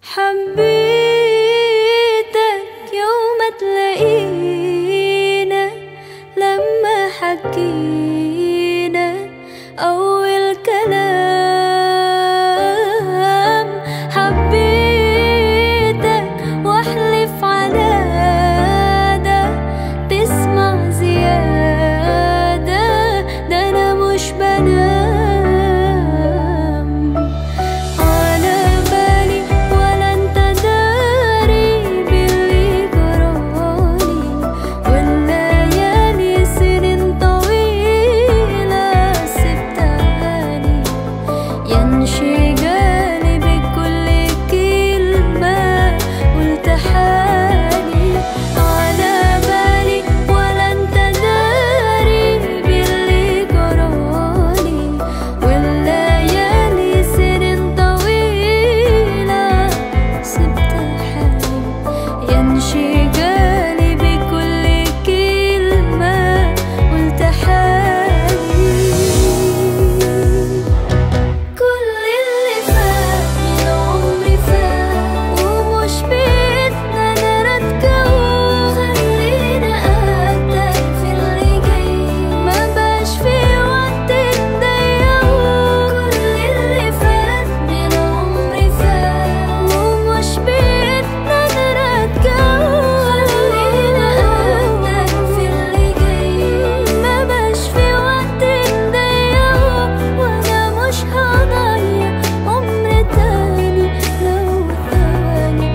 حبيتك يوم تلاقينا لما حكينا أول كلام حبيتك واحلف على ده تسمع زيادة ده أنا مش بنام على بالي ولا انت داري باللي جرالي والليالي سنين طويلة سبتهالي ينشي جالي بكل كلمة قلت حالي على بالي ولا انت داري باللي جرالي والليالي سنين طويلة سبت حالي ينشي جالي بكل كلمة قلت حالي كل اللي فات من عمري فات ومش بإيدنا نرجعه خلينا أقدر في اللي جاي ما بقاش في وقت نضيعه كل اللي فات من عمري فات ومش بإيدنا نرجعه خلينا أقدر في اللي جاي ما بقاش في وقت نضيعه وأنا مش هضيع عمر تاني لو ثواني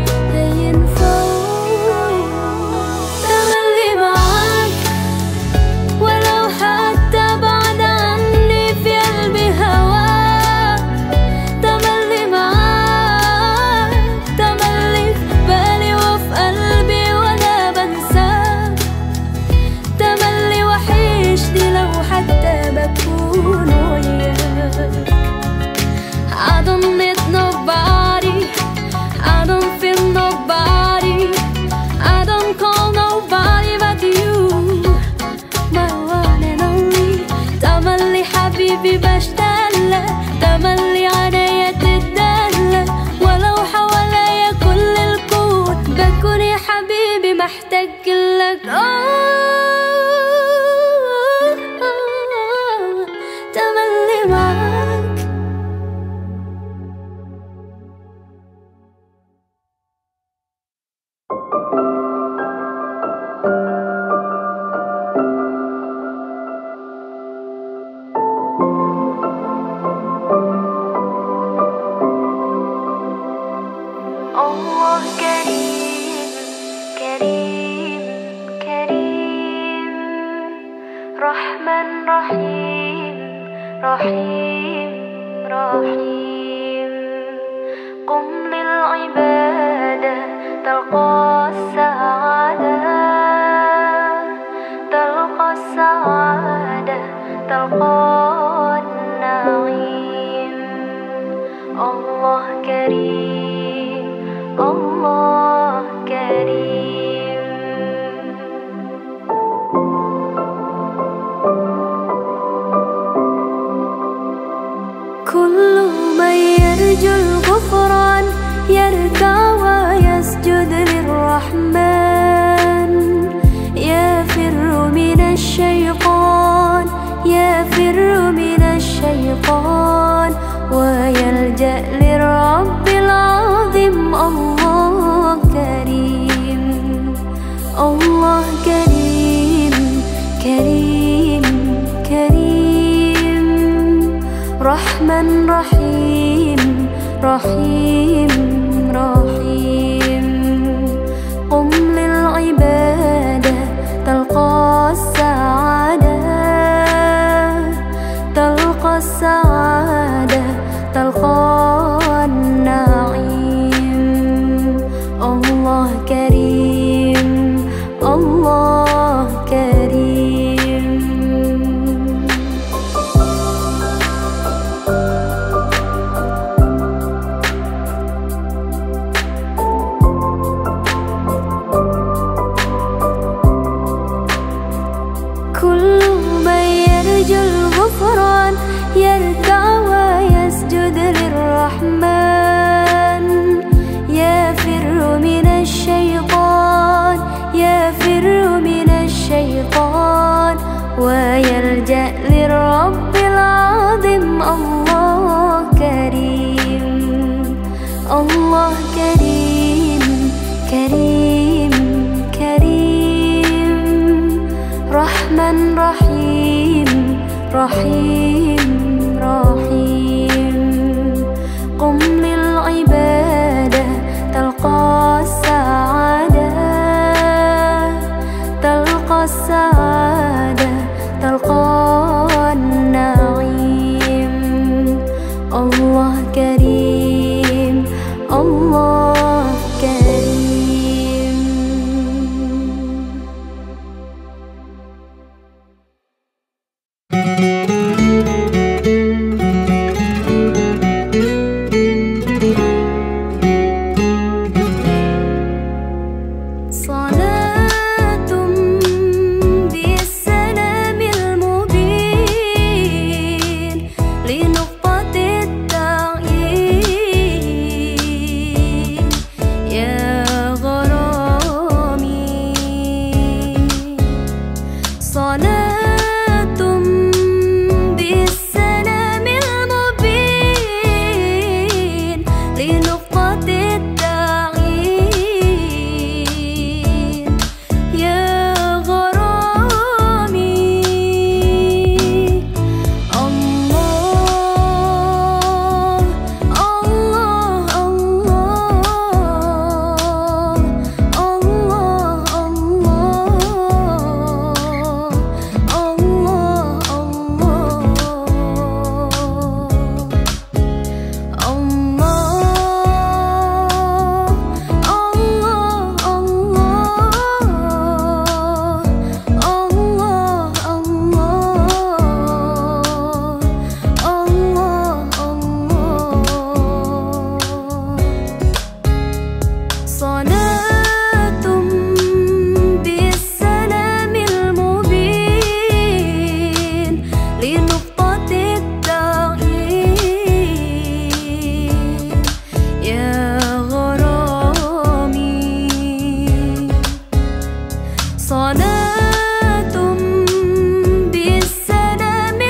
هينفعوا تملي معاك ولو حتى بعد عني في قلبي هواك تملي معاك تملي في بالي وفي قلبي ولا بنساك تملي وحشني لو حتى بكون وياك I don't need nobody I don't feel nobody I don't call nobody but you My one and only تملي حبيبي بشتغلك تملي عينيا تتدلى ولو حواليا كل الكون بكون يا حبيبي محتاج لك آه تملي معاك الله كريم كريم كريم رحمن رحيم رحيم رحيم قم للعبادة تلقى السعادة تلقى السعادة تلقى النعيم الله كريم الله كريم كل من يرجو الغفران يركع ويسجد للرحمن يفر من الشيطان يفر من الشيطان ويلجأ للرب العظيم الله كريم الله كريم كريم كريم رحمن رحيم رحيم رحيم قم للعبادة تلقى السعادة تلقى السعادة تلقى النعيم الله كريم الله كريم الله كريم كريم كريم رحمن رحيم رحيم رحيم قم للعبادة تلقى السعادة تلقى السعادة تلقى النعيم الله كريم الله كريم صلاة بالسلام المبين لنقطة التعيين يا غرامي صلاة بالسلام المبين لنقطة التعيين يا غرامي الله الله الله الله الله صلاة بالسلام المبين لنقطة التعيين يا غرامي صلاة بالسلام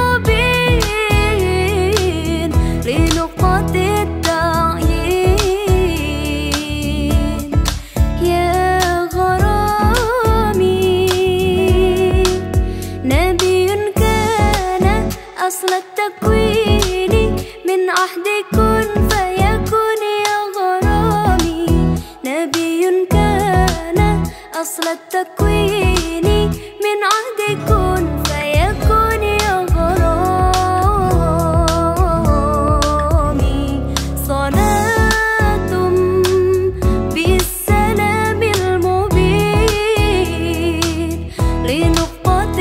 المبين لنقطة التعيين يا غرامي نبي كان أصل التكوين من عهد كن فيكون يا غرامي نبي كان أصل التكوين من عهد كن فيكون يا غرامي صلاة بالسلام المبين لنقطة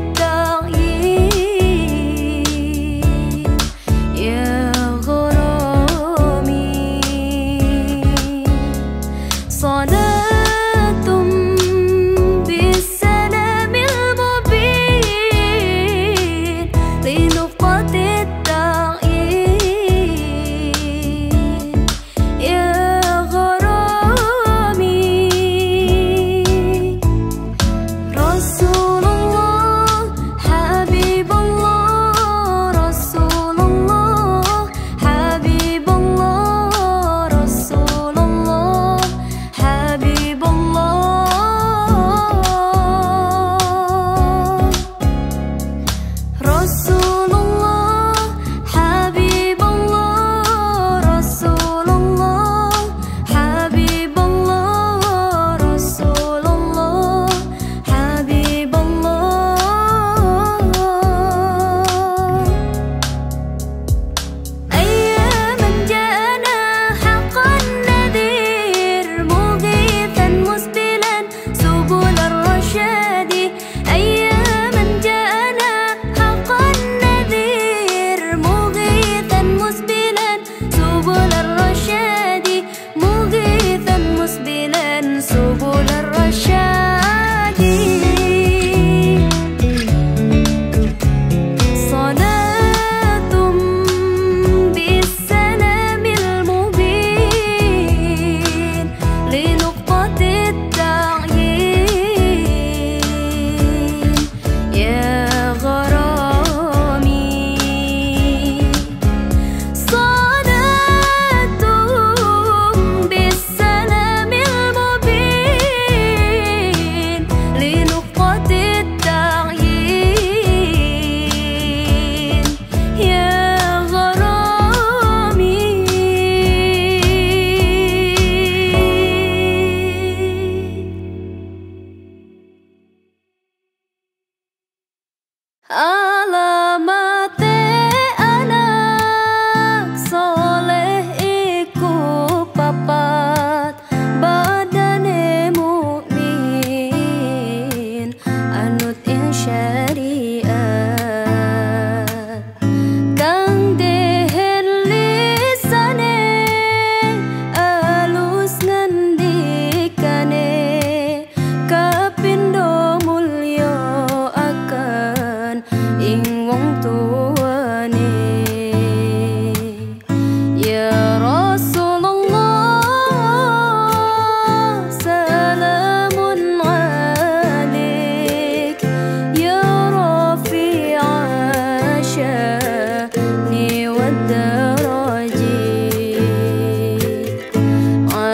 التعيين يا غرامي صلاة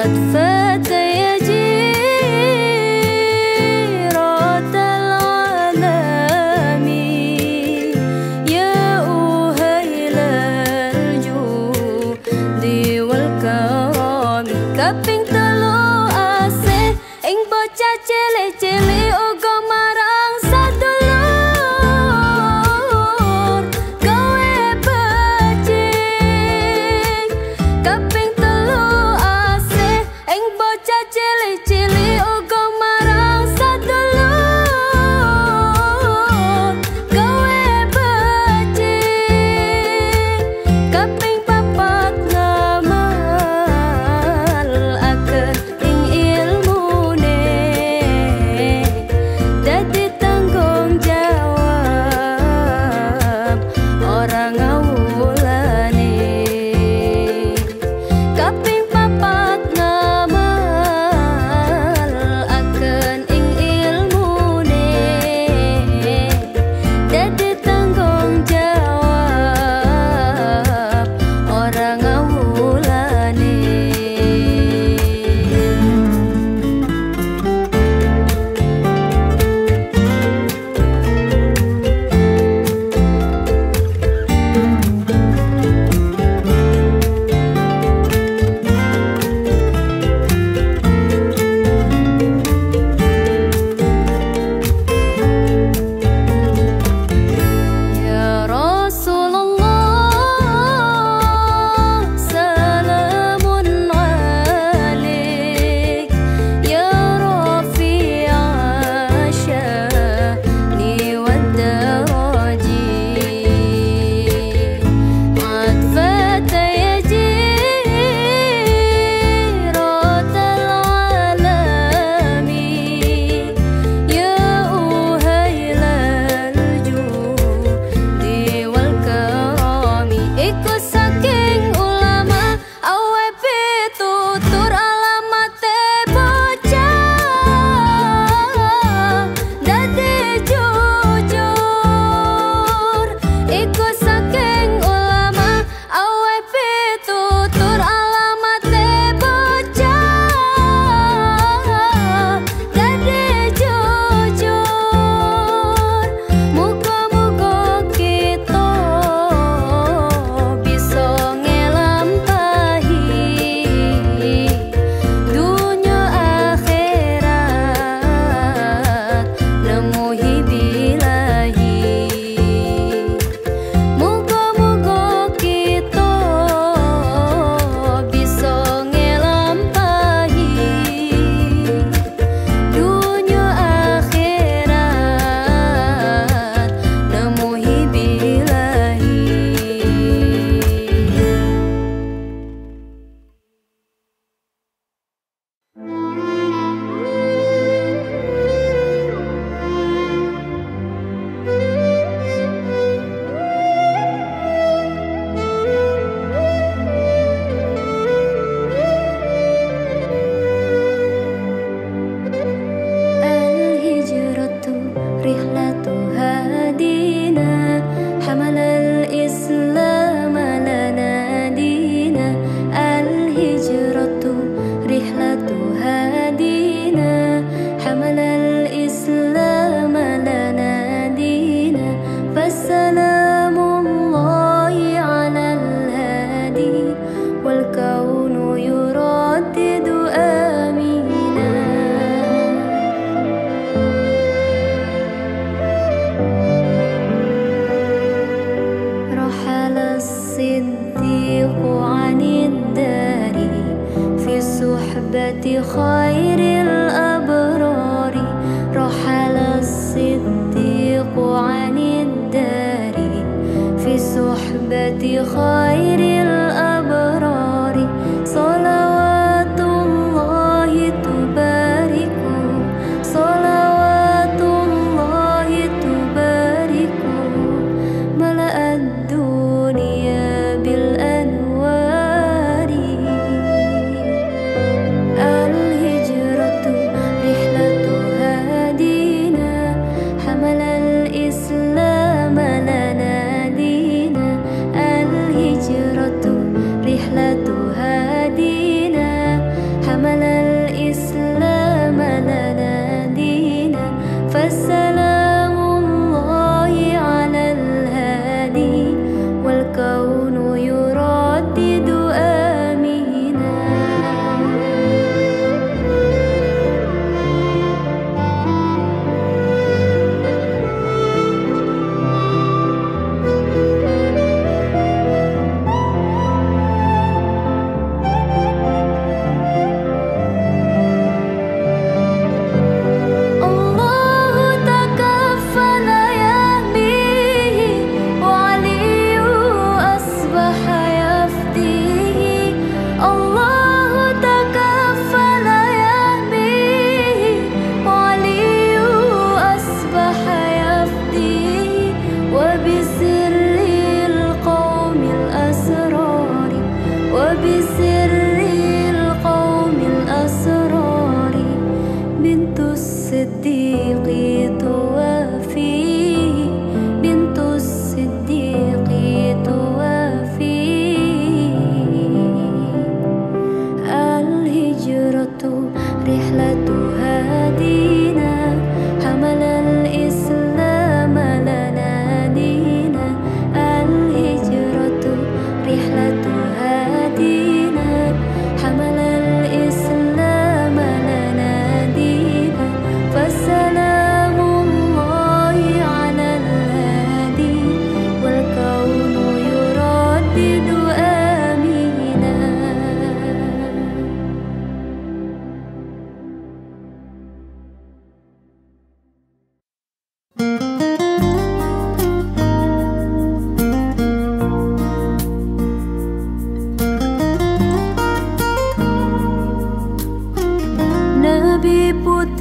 الهجرة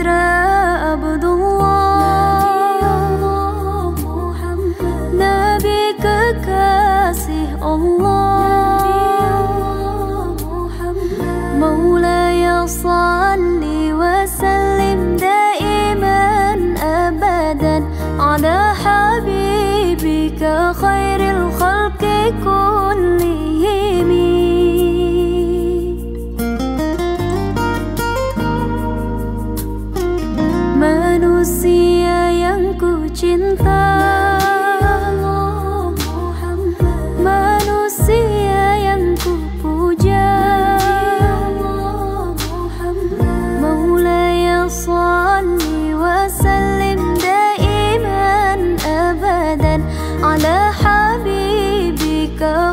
على حبيبك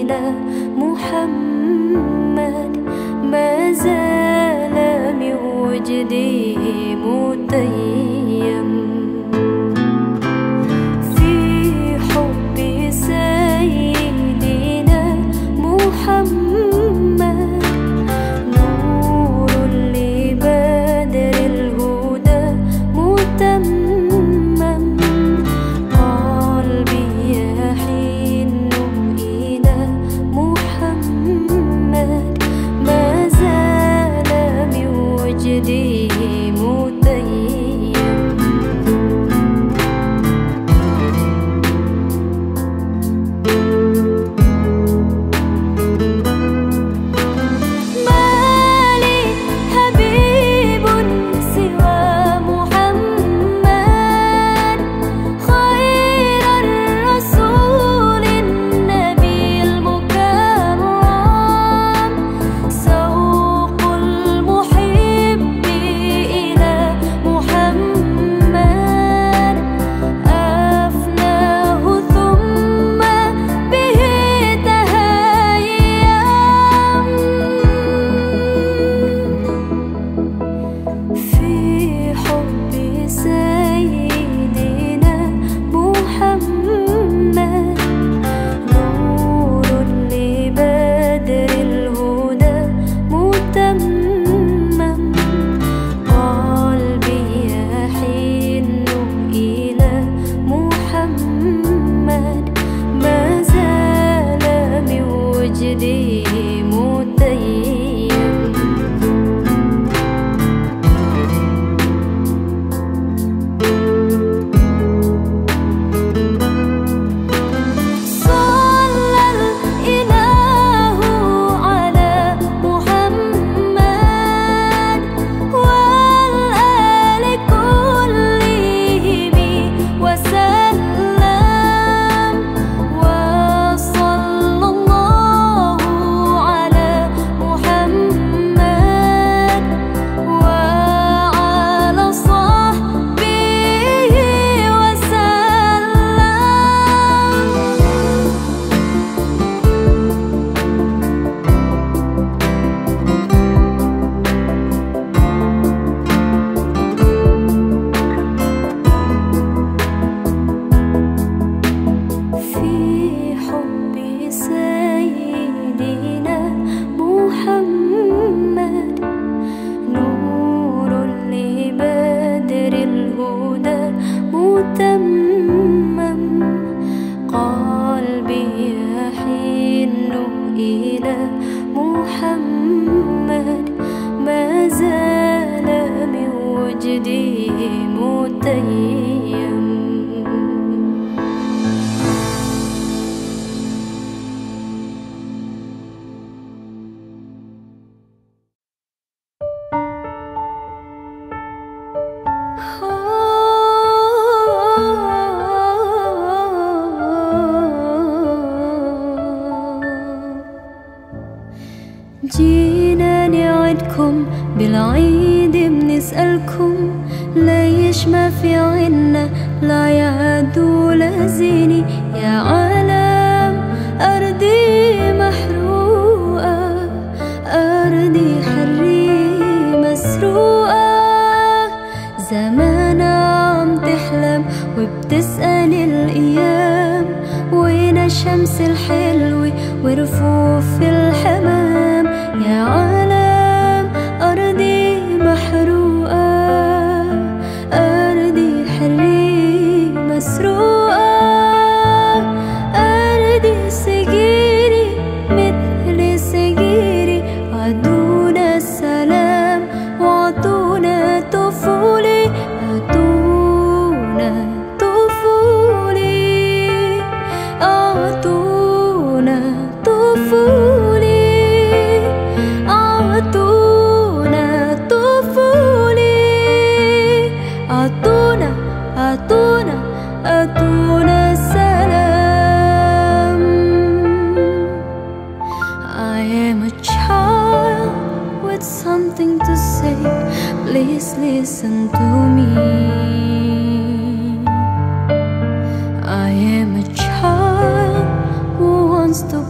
I am a child who wants to play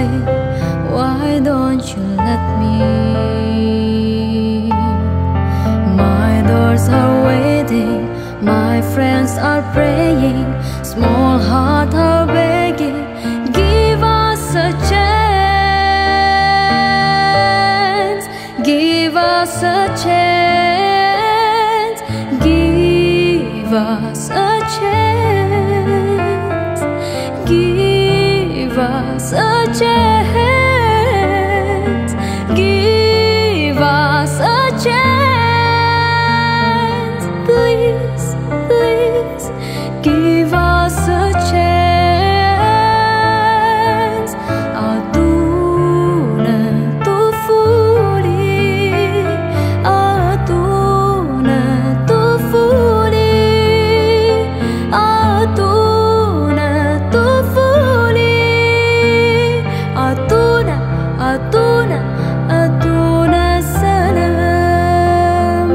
Why don't you let me? My doors are waiting, my friends are praying, small heart are begging, give us a chance, give us a chance, give us a chance, give us a chance, give us a chance, please, please, give us a chance. أعطونا طفولي أعطونا طفولي أعطونا طفولي أعطونا أعطونا أعطونا سلام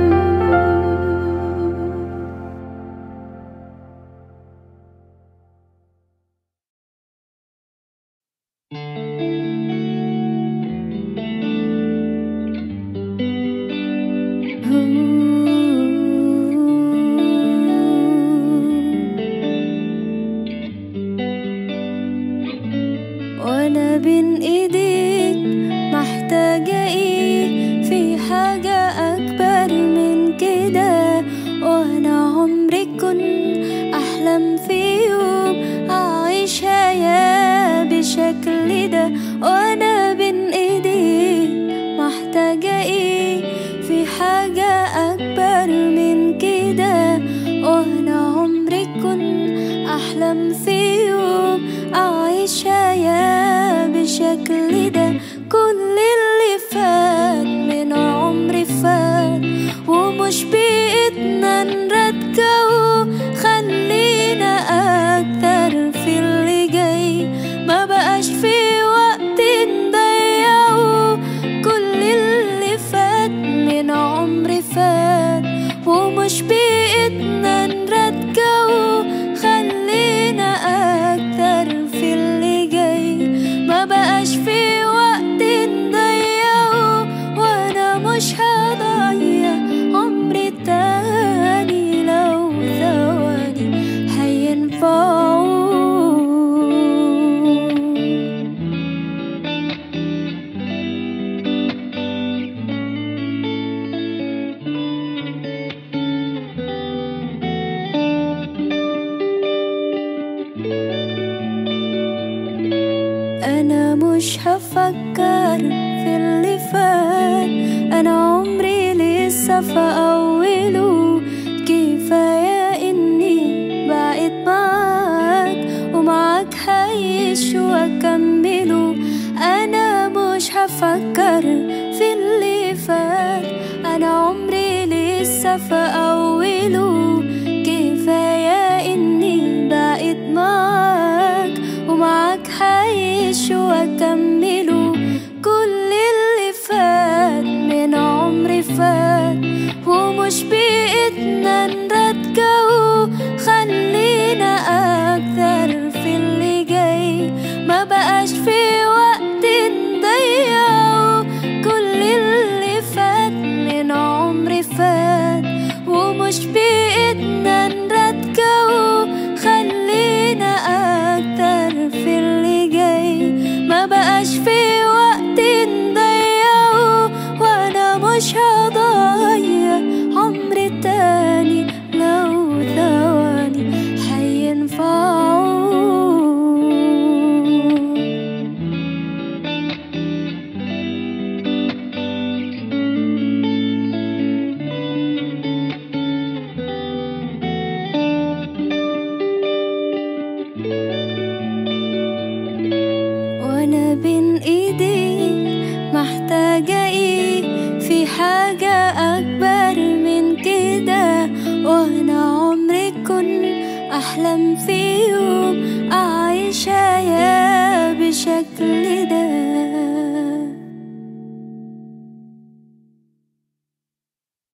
وانا بين ايديك محتاجة ايه في حاجة اكبر من كده وانا عمري كنت احلم في يوم اعيش حياة بالشكل ده وانا بين ايديك محتاجة ايه في حاجة اكبر من كده وانا عمري كنت احلم في يوم اعيش حياة بالشكل ده كل اللي فات من عمري فات ومش بإيدنا نرجعه خلينا أكتر في اللي جاي ما بقاش في وقت نضيعه كل اللي فات من عمري فات ومش بإيدنا نرجعه خلينا أكتر في اللي جاي ما بقاش في وقت نضيعه وأنا مش هضيع عمري تاني لو ثواني هينفعوا أنا مش هفكر في اللي فات أنا عمري لسه في أوله كفاية إني بقيت معاك ومعاك هعيش وأكمله أنا مش هفكر في اللي فات أنا عمري لسه في أوله كفاية إني بقيت معاك ومعاك هعيش وأكمله كل اللي فات من عمري فات ومش بإيدنا نرجعه خلينا أكتر في اللي جاي ما بقاش في وقت نضيعه كل اللي فات من عمري فات ومش بإيدنا نرجعه خلينا أكتر في اللي جاي ما بقاش في وقت نضيعه وأنا مش هضيع عمري تاني لو ثواني هينفعوا وانا بين ايديك محتاجة ايه في حاجة اكبر من كده وانا عمري كنت احلم في يوم اعيش حياة